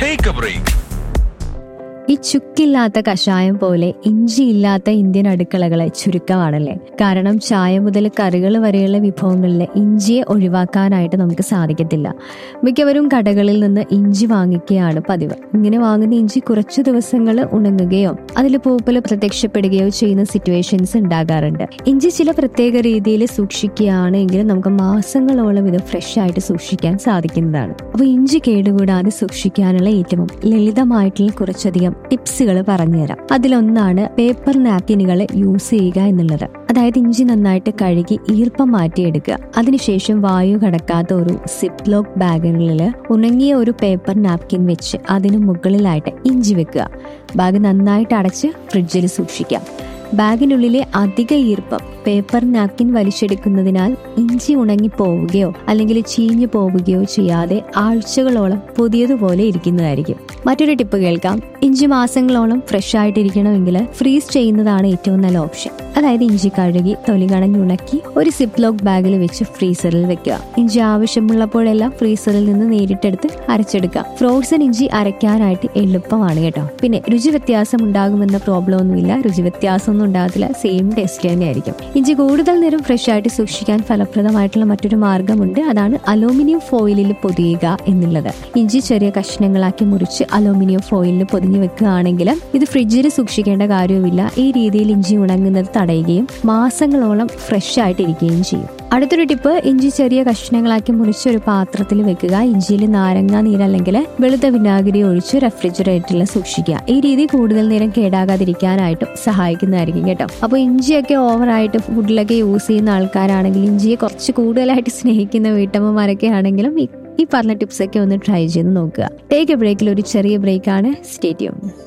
take A break ഈ ചുക്കില്ലാത്ത കഷായം പോലെ ഇഞ്ചിയില്ലാത്ത ഇന്ത്യൻ അടുക്കളകളെ ചുരുക്കമാണല്ലേ കാരണം ചായ മുതൽ കറികൾ വരെയുള്ള വിഭവങ്ങളിൽ ഇഞ്ചിയെ ഒഴിവാക്കാനായിട്ട് നമുക്ക് സാധിക്കത്തില്ല മിക്കവരും കടകളിൽ നിന്ന് ഇഞ്ചി വാങ്ങിക്കുകയാണ് പതിവ് ഇങ്ങനെ വാങ്ങുന്ന ഇഞ്ചി കുറച്ചു ദിവസങ്ങൾ ഉണങ്ങുകയോ അതിൽ പൂപ്പൽ പ്രത്യക്ഷപ്പെടുകയോ ചെയ്യുന്ന സിറ്റുവേഷൻസ് ഉണ്ടാകാറുണ്ട് ഇഞ്ചി ചില പ്രത്യേക രീതിയിൽ സൂക്ഷിക്കുകയാണ് എങ്കിൽ നമുക്ക് മാസങ്ങളോളം ഇത് ഫ്രഷ് ആയിട്ട് സൂക്ഷിക്കാൻ സാധിക്കുന്നതാണ് അപ്പോൾ ഇഞ്ചി കേടുകൂടാതെ സൂക്ഷിക്കാനുള്ള ഏറ്റവും ലളിതമായിട്ടുള്ള കുറച്ചധികം ടിപ്സുകൾ പറഞ്ഞുതരാം അതിലൊന്നാണ് പേപ്പർ നാപ്കിനുകൾ യൂസ് ചെയ്യുക എന്നുള്ളത് അതായത് ഇഞ്ചി നന്നായിട്ട് കഴുകി ഈർപ്പം മാറ്റിയെടുക്കുക അതിനുശേഷം വായു കടക്കാത്ത ഒരു സിപ്പ് ലോക്ക് ബാഗുകളിൽ ഉണങ്ങിയ ഒരു പേപ്പർ നാപ്കിൻ വെച്ച് അതിന് മുകളിലായിട്ട് ഇഞ്ചി വെക്കുക ബാഗ് നന്നായിട്ട് അടച്ച് ഫ്രിഡ്ജിൽ സൂക്ഷിക്കാം ബാഗിനുള്ളിലെ അധിക ഈർപ്പം പേപ്പർ നാപ്കിൻ വലിച്ചെടുക്കുന്നതിനാൽ ഇഞ്ചി ഉണങ്ങി പോവുകയോ അല്ലെങ്കിൽ ചീഞ്ഞു പോവുകയോ ചെയ്യാതെ ആഴ്ചകളോളം പുതിയതുപോലെ ഇരിക്കുന്നതായിരിക്കും മറ്റൊരു ടിപ്പ് കേൾക്കാം ഇഞ്ചി മാസങ്ങളോളം ഫ്രഷ് ആയിട്ടിരിക്കണമെങ്കിൽ ഫ്രീസ് ചെയ്യുന്നതാണ് ഏറ്റവും നല്ല ഓപ്ഷൻ അതായത് ഇഞ്ചി കഴുകി തൊലി കണഞ്ഞുണക്കി ഒരു സിപ്പ് ലോക്ക് ബാഗിൽ വെച്ച് ഫ്രീസറിൽ വെക്കുക ഇഞ്ചി ആവശ്യമുള്ളപ്പോഴെല്ലാം ഫ്രീസറിൽ നിന്ന് നേരിട്ടെടുത്ത് അരച്ചെടുക്കുക ഫ്രോസൺ ഇഞ്ചി അരയ്ക്കാനായിട്ട് എളുപ്പമാണ് കേട്ടോ പിന്നെ രുചി വ്യത്യാസം ഉണ്ടാകുമെന്ന പ്രോബ്ലം ഒന്നുമില്ല രുചി വ്യത്യാസമൊന്നും ഉണ്ടാകത്തില്ല സെയിം ടേസ്റ്റ് തന്നെയായിരിക്കും ഇഞ്ചി കൂടുതൽ നേരം ഫ്രഷ് ആയിട്ട് സൂക്ഷിക്കാൻ ഫലപ്രദമായിട്ടുള്ള മറ്റൊരു മാർഗമുണ്ട് അതാണ് അലൂമിനിയം ഫോയിലിൽ പൊതിയുക എന്നുള്ളത് ഇഞ്ചി ചെറിയ കഷ്ണങ്ങളാക്കി മുറിച്ച് അലൂമിനിയം ഫോയിലിൽ പൊതിഞ്ഞു വെക്കുകയാണെങ്കിൽ ഇത് ഫ്രിഡ്ജിൽ സൂക്ഷിക്കേണ്ട കാര്യവുമില്ല ഈ രീതിയിൽ ഇഞ്ചി ഉണങ്ങുന്നത് തടയുകയും മാസങ്ങളോളം ഫ്രഷ് ആയിട്ടിരിക്കുകയും ചെയ്യും അടുത്തൊരു ടിപ്പ് ഇഞ്ചി ചെറിയ കഷ്ണങ്ങളാക്കി മുറിച്ച് ഒരു പാത്രത്തിൽ വെക്കുക ഇഞ്ചിയിൽ നാരങ്ങ നീരല്ലെങ്കിൽ വെളുത്ത വിനാഗിരി ഒഴിച്ച് റെഫ്രിജറേറ്ററിൽ സൂക്ഷിക്കുക ഈ രീതി കൂടുതൽ നേരം കേടാകാതിരിക്കാനായിട്ടും സഹായിക്കുന്നതായിരിക്കും കേട്ടോ അപ്പോൾ ഇഞ്ചിയൊക്കെ ഓവറായിട്ട് ഫുഡിലൊക്കെ യൂസ് ചെയ്യുന്ന ആൾക്കാരാണെങ്കിൽ ഇഞ്ചിയെ കുറച്ച് കൂടുതലായിട്ട് സ്നേഹിക്കുന്ന വീട്ടമ്മമാരൊക്കെ ആണെങ്കിലും ഈ ഈ പറഞ്ഞ ടിപ്സൊക്കെ ഒന്ന് ട്രൈ ചെയ്ത് നോക്കുക ടേക്ക് എ ബ്രേക്കിൽ ഒരു ചെറിയ ബ്രേക്കാണ് സ്റ്റേറ്റ്യൂൺ